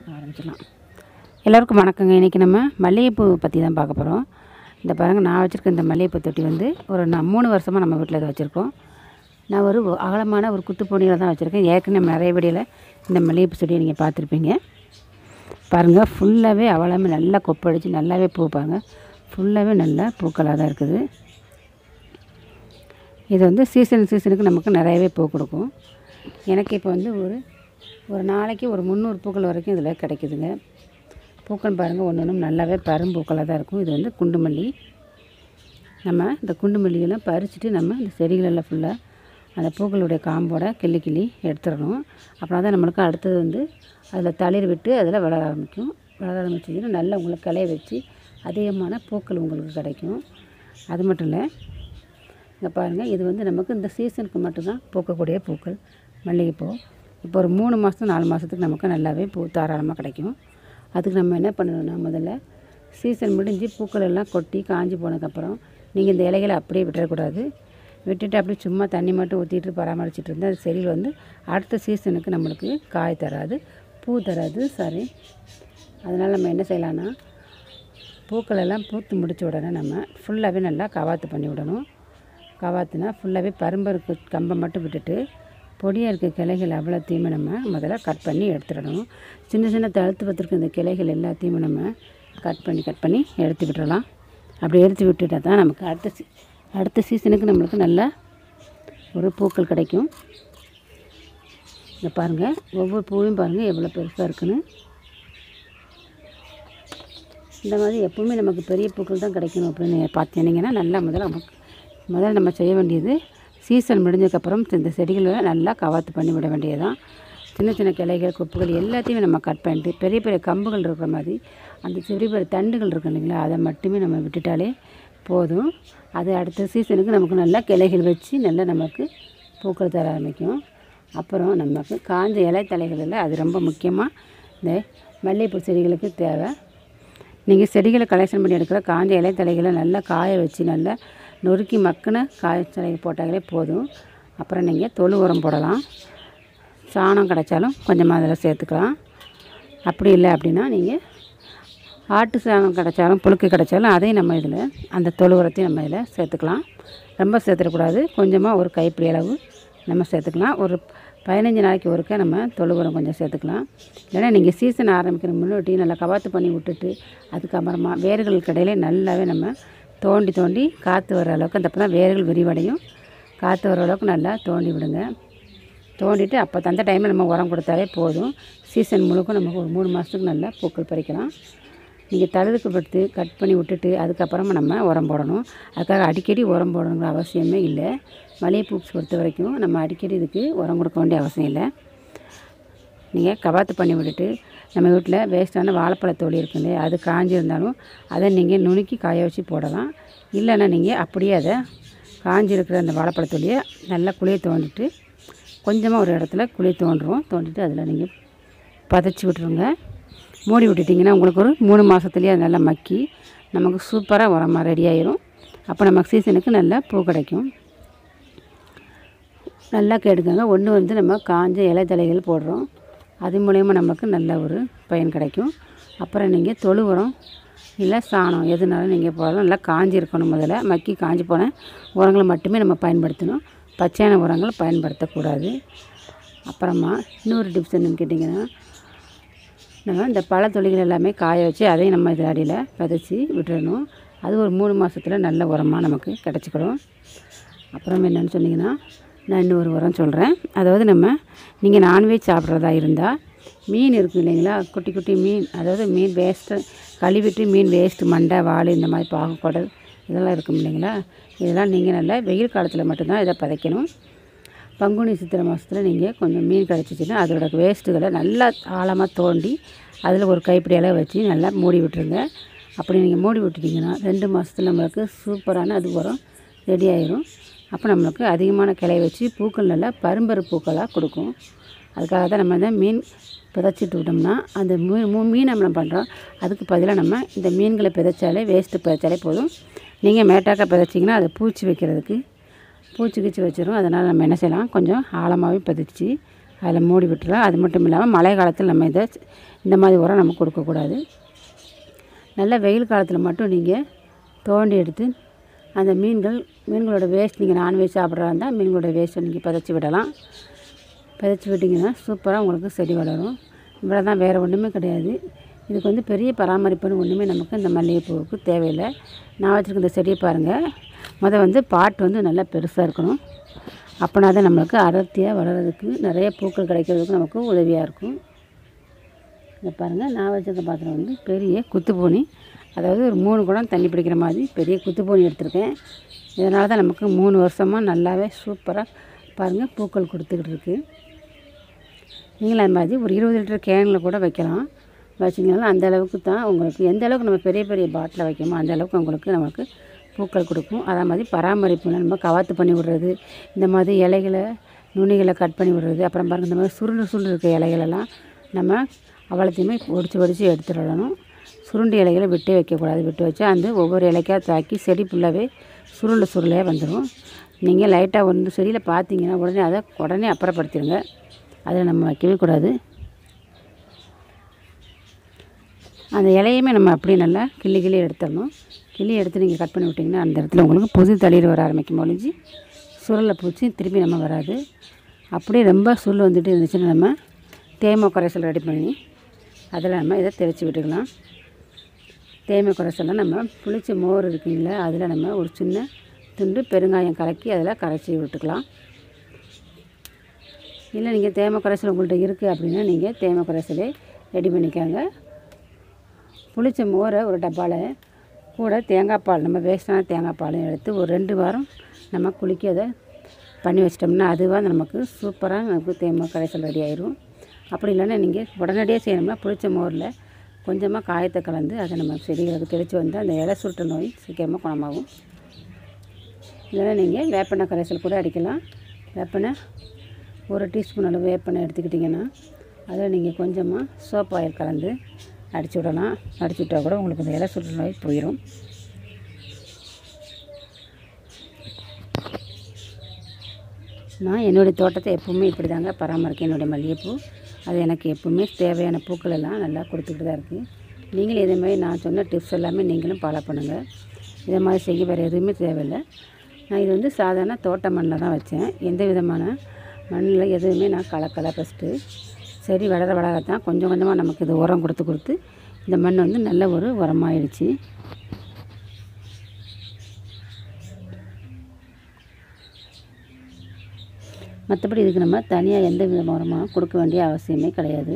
ஆரம்பிச்சிடலாம் எல்லோருக்கும் வணக்கங்க இன்றைக்கி நம்ம மல்லிகைப்பூ பற்றி தான் பார்க்க போகிறோம் இந்த பாருங்கள் நான் வச்சுருக்க இந்த மல்லிகைப்பூ தொட்டி வந்து ஒரு நான் மூணு வருஷமாக நம்ம வீட்டில் இதை வச்சுருக்கோம் நான் ஒரு அகலமான ஒரு குத்து பொடியில் தான் வச்சுருக்கேன் ஏற்கனவே நம்ம நிறைய வீடியோவில் இந்த மல்லிகைப்பூ செடியை நீங்கள் பார்த்துருப்பீங்க பாருங்கள் ஃபுல்லாகவே அவ்வளோமே நல்லா கொப்படிச்சு நல்லாவே பூ பாருங்க ஃபுல்லாகவே நல்லா பூக்களாக தான் இருக்குது இது வந்து சீசன் சீசனுக்கு நமக்கு நிறையவே பூ கொடுக்கும் எனக்கு இப்போ வந்து ஒரு ஒரு நாளைக்கு ஒரு முந்நூறு பூக்கள் வரைக்கும் இதில் கிடைக்குதுங்க பூக்கள் பாருங்கள் ஒன்று ஒன்றும் நல்லாவே பரும்பூக்களாக தான் இருக்கும் இது வந்து குண்டுமல்லி நம்ம இந்த குண்டு மல்லியெல்லாம் பறிச்சுட்டு நம்ம இந்த செடிகளெல்லாம் ஃபுல்லாக அந்த பூக்களுடைய காம்போட கிள்ளி கிள்ளி எடுத்துடணும் அப்புறம் தான் நம்மளுக்கு அடுத்தது வந்து அதில் தளிர் விட்டு அதில் வளர ஆரம்பிக்கும் வளர ஆரம்பிச்சிங்கன்னா நல்லா உங்களுக்கு கிளைய வச்சு அதிகமான பூக்கள் உங்களுக்கு கிடைக்கும் அது மட்டும் இல்லை இங்கே பாருங்கள் இது வந்து நமக்கு இந்த சீசனுக்கு மட்டும்தான் பூக்கக்கூடிய பூக்கள் மல்லிகைப்பூ இப்போ ஒரு மூணு மாதம் நாலு மாதத்துக்கு நமக்கு நல்லாவே பூ தாராளமாக கிடைக்கும் அதுக்கு நம்ம என்ன பண்ணணும்னா முதல்ல சீசன் முடிஞ்சு பூக்கள் எல்லாம் கொட்டி காஞ்சி போனதுக்கப்புறம் நீங்கள் இந்த இலைகளை அப்படியே விட்டுறக்கூடாது விட்டுட்டு அப்படியே சும்மா தண்ணி மட்டும் ஊற்றிட்டு பராமரிச்சுட்டு இருந்தால் அது செடியில் வந்து அடுத்த சீசனுக்கு நம்மளுக்கு காய் தராது பூ தராது சாரி அதனால் நம்ம என்ன செய்யலான்னா பூக்கள் எல்லாம் பூத்து முடித்த உடனே நம்ம ஃபுல்லாகவே நல்லா கவாத்து பண்ணி விடணும் கவாத்துனா ஃபுல்லாகவே பரும்பருக்கு கம்பை மட்டும் விட்டுட்டு பொடியாக இருக்க கிளைகள் அவ்வளோத்தையுமே நம்ம முதல்ல கட் பண்ணி எடுத்துடணும் சின்ன சின்ன தழுத்து வச்சுருக்க இந்த கிளைகள் எல்லாத்தையுமே நம்ம கட் பண்ணி கட் பண்ணி எடுத்து விட்டுறலாம் அப்படி எடுத்து விட்டுட்டா தான் நமக்கு அடுத்த சீ அடுத்த சீசனுக்கு நம்மளுக்கு நல்ல ஒரு பூக்கள் கிடைக்கும் இங்கே பாருங்கள் ஒவ்வொரு பூவையும் பாருங்கள் எவ்வளோ பெருசாக இருக்குன்னு இந்த மாதிரி எப்பவுமே நமக்கு பெரிய பூக்கள் தான் கிடைக்கணும் அப்படின்னு பார்த்தீங்கன்னா நல்லா முதல்ல நமக்கு முதல்ல நம்ம செய்ய வேண்டியது சீசன் முடிஞ்சதுக்கப்புறம் இந்த செடிகளை நல்லா கவாத்து பண்ணி விட வேண்டியதுதான் சின்ன சின்ன கிளைகள் கொப்புகள் எல்லாத்தையுமே நம்ம கட் பண்ணிட்டு பெரிய பெரிய கம்புகள் இருக்கிற மாதிரி அந்த பெரிய பெரிய தண்டுகள் இருக்கு இல்லைங்களா அதை மட்டுமே நம்ம விட்டுட்டாலே போதும் அது அடுத்த சீசனுக்கு நமக்கு நல்லா கிளைகள் வச்சு நல்லா நமக்கு பூக்கள் தர ஆரம்பிக்கும் அப்புறம் நமக்கு காஞ்ச இலை தலைகளில் அது ரொம்ப முக்கியமாக இந்த மல்லிகைப்பூ செடிகளுக்கு தேவை நீங்கள் செடிகளை கலெக்ஷன் பண்ணி எடுக்கிற காஞ்ச இலை தலைகளை நல்லா காய வச்சு நல்லா நொறுக்கி மக்கின காய்ச்சலை போட்டாலே போதும் அப்புறம் நீங்கள் தொழு உரம் போடலாம் சாணம் கிடைச்சாலும் கொஞ்சமாக அதில் சேர்த்துக்கலாம் அப்படி இல்லை அப்படின்னா நீங்கள் ஆட்டு சாணம் கிடைச்சாலும் புழுக்கு கிடைச்சாலும் அதையும் நம்ம இதில் அந்த தொழு உரத்தையும் நம்ம இதில் சேர்த்துக்கலாம் ரொம்ப சேர்த்துடக்கூடாது கொஞ்சமாக ஒரு கைப்பிடி அளவு நம்ம சேர்த்துக்கலாம் ஒரு பதினஞ்சு நாளைக்கு ஒருக்க நம்ம தொழு உரம் கொஞ்சம் சேர்த்துக்கலாம் இல்லைன்னா நீங்கள் சீசன் ஆரம்பிக்கிற முன்னாடி நல்லா கவாத்து பண்ணி விட்டுட்டு அதுக்கப்புறமா வேர்களுக்கு இடையிலே நல்லாவே நம்ம தோண்டி தோண்டி காற்று வர அளவுக்கு அந்த அப்போ தான் வேர்கள் விரிவடையும் காற்று வர அளவுக்கு நல்லா தோண்டி விடுங்க தோண்டிட்டு அப்போ அந்த டைமில் நம்ம உரம் கொடுத்தாலே போதும் சீசன் முழுக்க நமக்கு ஒரு மூணு மாதத்துக்கு நல்லா பூக்கள் பறிக்கலாம் நீங்கள் தழுதுக்கு படுத்து கட் பண்ணி விட்டுட்டு அதுக்கப்புறமா நம்ம உரம் போடணும் அதுக்காக அடிக்கடி உரம் போடணுங்கிற அவசியமே இல்லை மல்லிகைப்பூ பொறுத்த வரைக்கும் நம்ம அடிக்கடி இதுக்கு உரம் கொடுக்க வேண்டிய அவசியம் இல்லை நீங்கள் கவாத்து பண்ணி விட்டுட்டு நம்ம வீட்டில் வேஸ்ட்டான வாழைப்பழ தோல் இருக்கு இல்லையா அது காஞ்சிருந்தாலும் அதை நீங்கள் நுணுக்கி காய வச்சு போடலாம் இல்லைன்னா நீங்கள் அப்படியே அதை காஞ்சி இருக்கிற அந்த வாழைப்பழ தோலியை நல்லா குழியை தோண்டிட்டு கொஞ்சமாக ஒரு இடத்துல குழி தோண்டுறோம் தோண்டிட்டு அதில் நீங்கள் பதைச்சி விட்டுருங்க மூடி விட்டுட்டிங்கன்னா உங்களுக்கு ஒரு மூணு மாதத்துலேயே அது நல்லா மக்கி நமக்கு சூப்பராக உரமாக ரெடி ஆயிரும் அப்போ நமக்கு சீசனுக்கு நல்லா பூ கிடைக்கும் நல்லா கேட்டுக்கோங்க ஒன்று வந்து நம்ம காஞ்ச இலை தலைகள் போடுறோம் அது மூலயமா நமக்கு நல்ல ஒரு பயன் கிடைக்கும் அப்புறம் நீங்கள் தொழு உரம் இல்லை சாணம் எதுனாலும் நீங்கள் போடலாம் நல்லா காஞ்சி இருக்கணும் முதல்ல மக்கி காஞ்சி போன உரங்களை மட்டுமே நம்ம பயன்படுத்தணும் பச்சையான உரங்களை பயன்படுத்தக்கூடாது அப்புறமா இன்னொரு டிப்ஸ் என்னன்னு கேட்டிங்கன்னா நம்ம இந்த பழத்தொழிகள் எல்லாமே காய வச்சு அதையும் நம்ம இது அடியில் விதைச்சி விட்டுறணும் அது ஒரு மூணு மாதத்தில் நல்ல உரமாக நமக்கு கிடச்சிக்கிடும் அப்புறம் என்னென்னு சொன்னிங்கன்னா நான் இன்னொரு உரம் சொல்கிறேன் அதாவது நம்ம நீங்கள் நான்வெஜ் சாப்பிட்றதா இருந்தால் மீன் இருக்குது இல்லைங்களா குட்டி குட்டி மீன் அதாவது மீன் வேஸ்ட்டு கழுவிட்டு மீன் வேஸ்ட்டு மண்டை வால் இந்த மாதிரி பாகு குடல் இதெல்லாம் இருக்கும் இல்லைங்களா இதெல்லாம் நீங்கள் நல்லா வெயில் காலத்தில் மட்டும்தான் இதை பதைக்கணும் பங்குனி சித்திரை மாதத்தில் நீங்கள் கொஞ்சம் மீன் கிடச்சிச்சின்னா அதோட வேஸ்ட்டுகளை நல்லா ஆழமாக தோண்டி அதில் ஒரு கைப்பிடி அளவு வச்சு நல்லா மூடி விட்டுருங்க அப்படி நீங்கள் மூடி விட்டுட்டிங்கன்னா ரெண்டு மாதத்துல நம்மளுக்கு சூப்பரான அது உரம் ரெடி ஆயிரும் அப்போ நம்மளுக்கு அதிகமான கிளை வச்சு பூக்கள் நல்லா பரும்பரு பூக்களாக கொடுக்கும் அதுக்காக தான் நம்ம இந்த மீன் பிதைச்சிட்டு விட்டோம்னா அந்த மீ மூ மீன் நம்ம பண்ணுறோம் அதுக்கு பதிலாக நம்ம இந்த மீன்களை பிதைச்சாலே வேஸ்ட்டு பிதைச்சாலே போதும் நீங்கள் மேட்டாக்க பிதைச்சிங்கன்னா அதை பூச்சி வைக்கிறதுக்கு பூச்சி கீச்சி வச்சிரும் அதனால் நம்ம என்ன செய்யலாம் கொஞ்சம் ஆழமாகவே பதிச்சு அதில் மூடி விட்டுறோம் அது மட்டும் இல்லாமல் மழை காலத்தில் நம்ம இதை இந்த மாதிரி உரம் நம்ம கொடுக்கக்கூடாது நல்ல வெயில் காலத்தில் மட்டும் நீங்கள் தோண்டி எடுத்து அந்த மீன்கள் மீன்களோட வேஸ்ட் நீங்கள் நான்வெஜ் சாப்பிட்றதா இருந்தால் மீன்களோட வேஸ்ட்டை நீங்கள் பதைச்சி விடலாம் பதைச்சி விட்டிங்கன்னா சூப்பராக உங்களுக்கு செடி வளரும் இவ்வளோ தான் வேறு ஒன்றுமே கிடையாது இதுக்கு வந்து பெரிய பராமரிப்புன்னு ஒன்றுமே நமக்கு இந்த மல்லிகைப்பூவுக்கு தேவையில்லை நான் வச்சுருக்க இந்த செடியை பாருங்கள் முத வந்து பாட்டு வந்து நல்லா பெருசாக இருக்கணும் அப்போனா தான் நம்மளுக்கு அடர்த்தியாக வளர்கிறதுக்கு நிறைய பூக்கள் கிடைக்கிறதுக்கு நமக்கு உதவியாக இருக்கும் இதை பாருங்கள் நான் வச்சுருக்க பாத்திரம் வந்து பெரிய குத்துப்பூனி அதாவது ஒரு மூணு குடம் தண்ணி பிடிக்கிற மாதிரி பெரிய குத்துப்பூனி எடுத்திருக்கேன் இதனால தான் நமக்கு மூணு வருஷமாக நல்லாவே சூப்பராக பாருங்கள் பூக்கள் கொடுத்துக்கிட்டு இருக்குது நீங்களும் அது மாதிரி ஒரு இருபது லிட்டர் கேனில் கூட வைக்கலாம் வச்சிங்கனாலும் அந்த அளவுக்கு தான் உங்களுக்கு எந்த அளவுக்கு நம்ம பெரிய பெரிய பாட்டில் வைக்கமோ அந்த அளவுக்கு உங்களுக்கு நமக்கு பூக்கள் கொடுக்கும் அதே மாதிரி பராமரிப்பு நம்ம கவாத்து பண்ணி விடுறது இந்த மாதிரி இலைகளை நுனிகளை கட் பண்ணி விடுறது அப்புறம் பாருங்கள் இந்த மாதிரி சுருண்டு சுருண்டு இருக்க இலைகளெல்லாம் நம்ம அவ்வளோத்தையுமே ஒடிச்சு ஒடிச்சு எடுத்துடணும் சுருண்டு இலைகளை விட்டே வைக்கக்கூடாது விட்டு வச்சா அந்த ஒவ்வொரு இலைக்காக தாக்கி செடி ஃபுல்லாகவே சுருண்டு சுருளையாக வந்துடும் நீங்கள் லைட்டாக ஒன்று செடியில் பார்த்தீங்கன்னா உடனே அதை உடனே அப்புறப்படுத்திடுங்க அதை நம்ம வைக்கவே கூடாது அந்த இலையுமே நம்ம அப்படியே நல்லா கிள்ளி கிள்ளி எடுத்துடணும் கிள்ளி எடுத்து நீங்கள் கட் பண்ணி விட்டிங்கன்னா அந்த இடத்துல உங்களுக்கு புது தளிர் வர ஆரம்பிக்கும் ஒழிஞ்சு சுருளை பூச்சி திருப்பி நம்ம வராது அப்படியே ரொம்ப சுருள் வந்துட்டு இருந்துச்சுன்னா நம்ம தேமை கரைசல் ரெடி பண்ணி அதில் நம்ம இதை தெளித்து விட்டுக்கலாம் தேமை கரைசலை நம்ம புளிச்ச மோர் இருக்குங்களா அதில் நம்ம ஒரு சின்ன துண்டு பெருங்காயம் கலக்கி அதில் கரைச்சி விட்டுக்கலாம் இல்லை நீங்கள் தேமை கரைசல் உங்கள்கிட்ட இருக்குது அப்படின்னா நீங்கள் தேமை கரைசலே ரெடி பண்ணிக்கோங்க புளிச்ச மோரை ஒரு டப்பாவில் கூட தேங்காய் பால் நம்ம வேஸ்டான தேங்காய் பாலையும் எடுத்து ஒரு ரெண்டு வாரம் நம்ம குளிக்க அதை பண்ணி வச்சிட்டோம்னா அதுவாக நமக்கு சூப்பராக நமக்கு தேமை கரைசல் ரெடி ஆயிரும் அப்படி இல்லைன்னா நீங்கள் உடனடியாக செய்யணும்னா புளிச்ச மோரில் கொஞ்சமாக காயத்தை கலந்து அதை நம்ம செடிகளுக்கு தெளித்து வந்து அந்த இலை சுருட்ட நோய் சீக்கிரமாக குணமாகும் இல்லைன்னா நீங்கள் வேப்பெண்ணெய் கரைசல் கூட அடிக்கலாம் வேப்பெண்ணெய் ஒரு டீஸ்பூன் அளவு வேப்பெண்ணெய் எடுத்துக்கிட்டிங்கன்னா அதில் நீங்கள் கொஞ்சமாக சோப் ஆயில் கலந்து அடிச்சு விடலாம் அடிச்சு விட்டால் கூட உங்களுக்கு இந்த இலை சுருட்ட நோய் போயிடும் நான் என்னுடைய தோட்டத்தை எப்பவுமே இப்படி தாங்க பராமரிக்கேன் என்னுடைய மல்லிகைப்பூ அது எனக்கு எப்பவுமே தேவையான பூக்கள் எல்லாம் நல்லா கொடுத்துக்கிட்டு தான் இருக்குது நீங்களும் இதே மாதிரி நான் சொன்ன டிப்ஸ் எல்லாமே நீங்களும் ஃபாலோ பண்ணுங்கள் இதே மாதிரி செய்ய வேறு எதுவுமே தேவையில்லை நான் இது வந்து சாதாரண தோட்ட மண்ணில் தான் வச்சேன் எந்த விதமான மண்ணில் எதுவுமே நான் கலக்கலை ஃபஸ்ட்டு செடி வளர வளரத்தான் கொஞ்சம் கொஞ்சமாக நமக்கு இது உரம் கொடுத்து கொடுத்து இந்த மண் வந்து நல்ல ஒரு உரமாயிடுச்சு மற்றபடி இதுக்கு நம்ம தனியாக எந்த வித உரமாக கொடுக்க வேண்டிய அவசியமே கிடையாது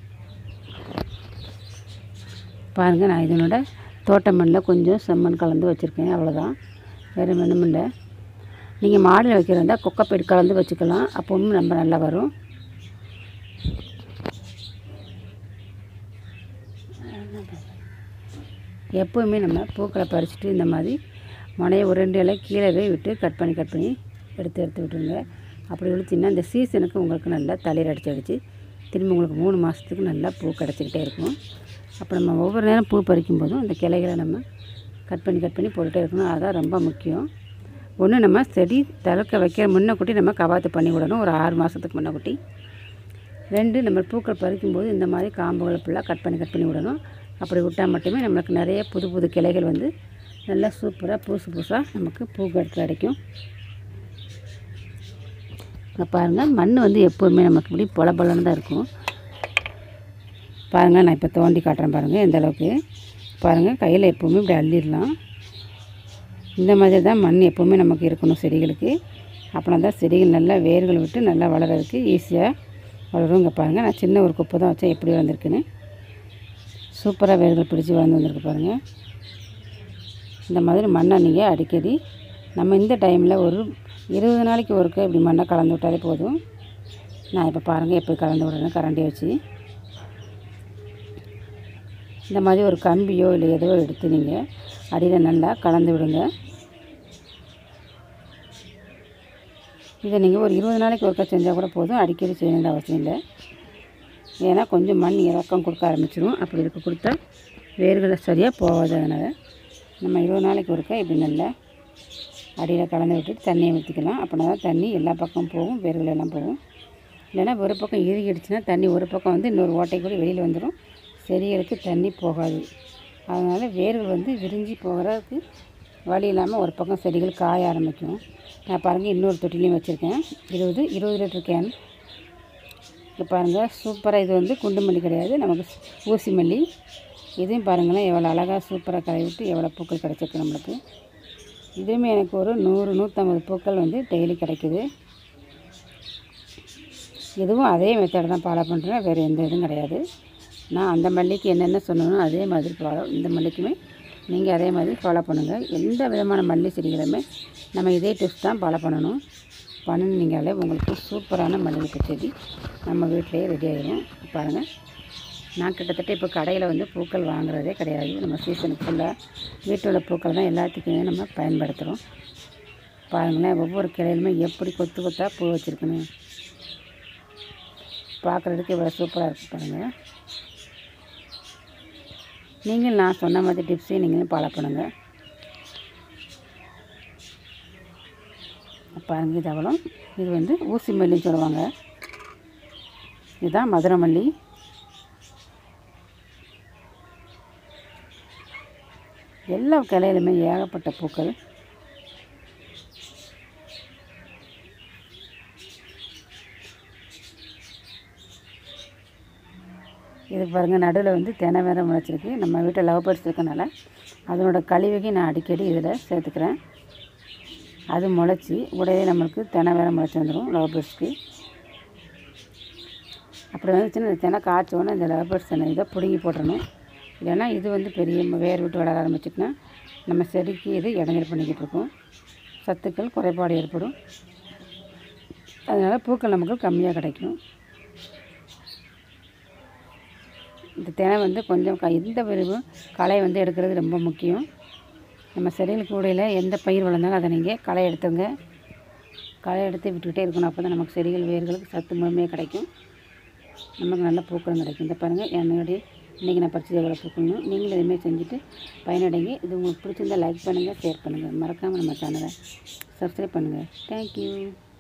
பாருங்கள் நான் இதனோட தோட்ட மண்ணில் கொஞ்சம் செம்மண் கலந்து வச்சுருக்கேன் அவ்வளோதான் வேறு ஒன்றும் இல்லை நீங்கள் மாடியில் வைக்கிறதா குக்கைப்பேடு கலந்து வச்சுக்கலாம் அப்பவும் ரொம்ப நல்லா வரும் எப்போவுமே நம்ம பூக்களை பறிச்சுட்டு இந்த மாதிரி முனையை ஒரு ரெண்டு இலை கீழவே விட்டு கட் பண்ணி கட் பண்ணி எடுத்து எடுத்து விட்டுருங்க அப்படி விழுத்திங்கன்னா இந்த சீசனுக்கு உங்களுக்கு நல்லா தளிர் அடிச்சு அடிச்சு திரும்ப உங்களுக்கு மூணு மாதத்துக்கு நல்லா பூ கிடச்சிக்கிட்டே இருக்கும் அப்போ நம்ம ஒவ்வொரு நேரம் பூ பறிக்கும் போதும் அந்த கிளைகளை நம்ம கட் பண்ணி கட் பண்ணி போட்டுகிட்டே இருக்கணும் அதுதான் ரொம்ப முக்கியம் ஒன்று நம்ம செடி தளர்க்க வைக்கிற முன்னக்கூட்டி நம்ம கவாத்து பண்ணி விடணும் ஒரு ஆறு மாதத்துக்கு முன்னக்கூட்டி ரெண்டு நம்ம பூக்கள் பறிக்கும்போது இந்த மாதிரி காம்புகளை ஃபுல்லாக கட் பண்ணி கட் பண்ணி விடணும் அப்படி விட்டால் மட்டுமே நம்மளுக்கு நிறைய புது புது கிளைகள் வந்து நல்லா சூப்பராக புதுசு புதுசாக நமக்கு பூக்கள் கிடைக்கும் இங்கே பாருங்கள் மண் வந்து எப்போவுமே நமக்கு இப்படி பொல பொலன்னு தான் இருக்கும் பாருங்கள் நான் இப்போ தோண்டி காட்டுறேன் பாருங்கள் எந்த அளவுக்கு பாருங்கள் கையில் எப்போவுமே இப்படி அள்ளிடலாம் இந்த மாதிரி தான் மண் எப்போவுமே நமக்கு இருக்கணும் செடிகளுக்கு அப்படின்னா தான் செடிகள் நல்லா வேர்கள் விட்டு நல்லா வளர்கிறதுக்கு ஈஸியாக வளரும் இங்கே பாருங்கள் நான் சின்ன ஒரு குப்பை தான் வச்சேன் எப்படி வந்திருக்குன்னு சூப்பராக வேர்கள் பிடிச்சி வளர்ந்து வந்திருக்கு பாருங்கள் இந்த மாதிரி மண்ணை நீங்கள் அடிக்கடி நம்ம இந்த டைமில் ஒரு இருபது நாளைக்கு ஒருக்க இப்படி மண்ணை கலந்து விட்டாலே போதும் நான் இப்போ பாருங்கள் எப்படி கலந்து விடுறேன்னு கரண்டி வச்சு இந்த மாதிரி ஒரு கம்பியோ இல்லை ஏதோ எடுத்து நீங்கள் அடியில் நல்லா கலந்து விடுங்க இதை நீங்கள் ஒரு இருபது நாளைக்கு ஒருக்கா செஞ்சால் கூட போதும் அடிக்கடி செய்யணுன்ற அவசியம் இல்லை ஏன்னா கொஞ்சம் மண் இறக்கம் கொடுக்க ஆரம்பிச்சிடும் அப்படி இருக்க கொடுத்தா வேர்களை சரியாக போகாது அதனால் நம்ம இருபது நாளைக்கு ஒருக்கா இப்படி நல்லா அடியில் கலந்து விட்டுட்டு தண்ணியை ஊற்றிக்கலாம் அப்படின்னா தான் தண்ணி எல்லா பக்கமும் போகும் வேர்கள் எல்லாம் போகும் இல்லைன்னா ஒரு பக்கம் இறுகிடுச்சுன்னா தண்ணி ஒரு பக்கம் வந்து இன்னொரு ஓட்டை கூட வெளியில் வந்துடும் செடிகளுக்கு தண்ணி போகாது அதனால் வேர்கள் வந்து விரிஞ்சு போகிறதுக்கு வழி இல்லாமல் ஒரு பக்கம் செடிகள் காய ஆரம்பிக்கும் நான் பாருங்கள் இன்னொரு தொட்டிலையும் வச்சுருக்கேன் இருபது இருபது லிட்டர் கேன் இப்போ பாருங்கள் சூப்பராக இது வந்து குண்டு மல்லி கிடையாது நமக்கு ஊசி மல்லி இதையும் பாருங்களேன் எவ்வளோ அழகாக சூப்பராக கலை விட்டு எவ்வளோ பூக்கள் கிடச்சிருக்கு நம்மளுக்கு இதுவுமே எனக்கு ஒரு நூறு நூற்றம்பது பூக்கள் வந்து டெய்லி கிடைக்குது இதுவும் அதே மெத்தட் தான் ஃபாலோ பண்ணுறேன் வேறு எந்த இதுவும் கிடையாது நான் அந்த மல்லிக்கு என்னென்ன சொன்னனோ அதே மாதிரி ஃபாலோ இந்த மல்லிக்குமே நீங்கள் அதே மாதிரி ஃபாலோ பண்ணுங்கள் எந்த விதமான மல்லி செடிகளுமே நம்ம இதே டிப்ஸ் தான் ஃபாலோ பண்ணணும் பண்ணினீங்களே உங்களுக்கு சூப்பரான மல்லிகைப்பூ செடி நம்ம வீட்டிலேயே ரெடி ஆகிடும் பாருங்கள் நான் கிட்டத்தட்ட இப்போ கடையில் வந்து பூக்கள் வாங்குறதே கிடையாது நம்ம சீசனுக்கு ஃபுல்லாக வீட்டில் உள்ள பூக்கள் தான் எல்லாத்துக்குமே நம்ம பயன்படுத்துகிறோம் பாருங்களேன் ஒவ்வொரு கிளையிலுமே எப்படி கொத்து கொத்தாக பூ வச்சுருக்கணும் பார்க்குறதுக்கு இவ்வளோ சூப்பராக இருக்குது பாருங்கள் நீங்கள் நான் சொன்ன மாதிரி டிப்ஸையும் நீங்களும் ஃபாலோ பண்ணுங்கள் பாருங்கள் இது அவ்வளோ இது வந்து ஊசி மல்லின்னு சொல்லுவாங்க இதுதான் மதுரை மல்லி எல்லா கிளையிலுமே ஏகப்பட்ட பூக்கள் இது பாருங்கள் நடுவில் வந்து தெனை வேற முளைச்சிருக்கு நம்ம வீட்டில் லவ் பேர்ட்ஸ் இருக்கனால அதனோட கழிவுகை நான் அடிக்கடி இதில் சேர்த்துக்கிறேன் அது முளைச்சி உடனே நம்மளுக்கு தெனை வேற முளைச்சி வந்துடும் லவ் பேர்ட்ஸ்க்கு அப்படி வந்துச்சுன்னா இந்த தெனை காய்ச்சோன்னே இந்த லவ் பேர்ட்ஸ் தெனை இதை பிடுங்கி போட்டுறணும் இல்லைன்னா இது வந்து பெரிய வேர் விட்டு வளர ஆரம்பிச்சிட்டுனா நம்ம செடிக்கு இது இடைஞ்சல் பண்ணிக்கிட்டு இருக்கோம் சத்துக்கள் குறைபாடு ஏற்படும் அதனால் பூக்கள் நமக்கு கம்மியாக கிடைக்கும் இந்த தினை வந்து கொஞ்சம் க எந்த விரிவும் களை வந்து எடுக்கிறது ரொம்ப முக்கியம் நம்ம செடிகளுக்கு கூடையில் எந்த பயிர் வளர்ந்தாலும் அதை நீங்கள் களை எடுத்துங்க களை எடுத்து விட்டுக்கிட்டே இருக்கணும் அப்போ தான் நமக்கு செடிகள் வேர்களுக்கு சத்து முழுமையாக கிடைக்கும் நமக்கு நல்ல பூக்களும் கிடைக்கும் இந்த பாருங்கள் என்னுடைய இன்றைக்கி நான் பறிச்சது எவ்வளோ பூக்கணும் நீங்களும் இதுமாரி செஞ்சுட்டு பயனடைங்க இது உங்களுக்கு பிடிச்சிருந்தா லைக் பண்ணுங்கள் ஷேர் பண்ணுங்கள் மறக்காமல் நம்ம சேனலை சப்ஸ்கிரைப் பண்ணுங்கள் தேங்க்யூ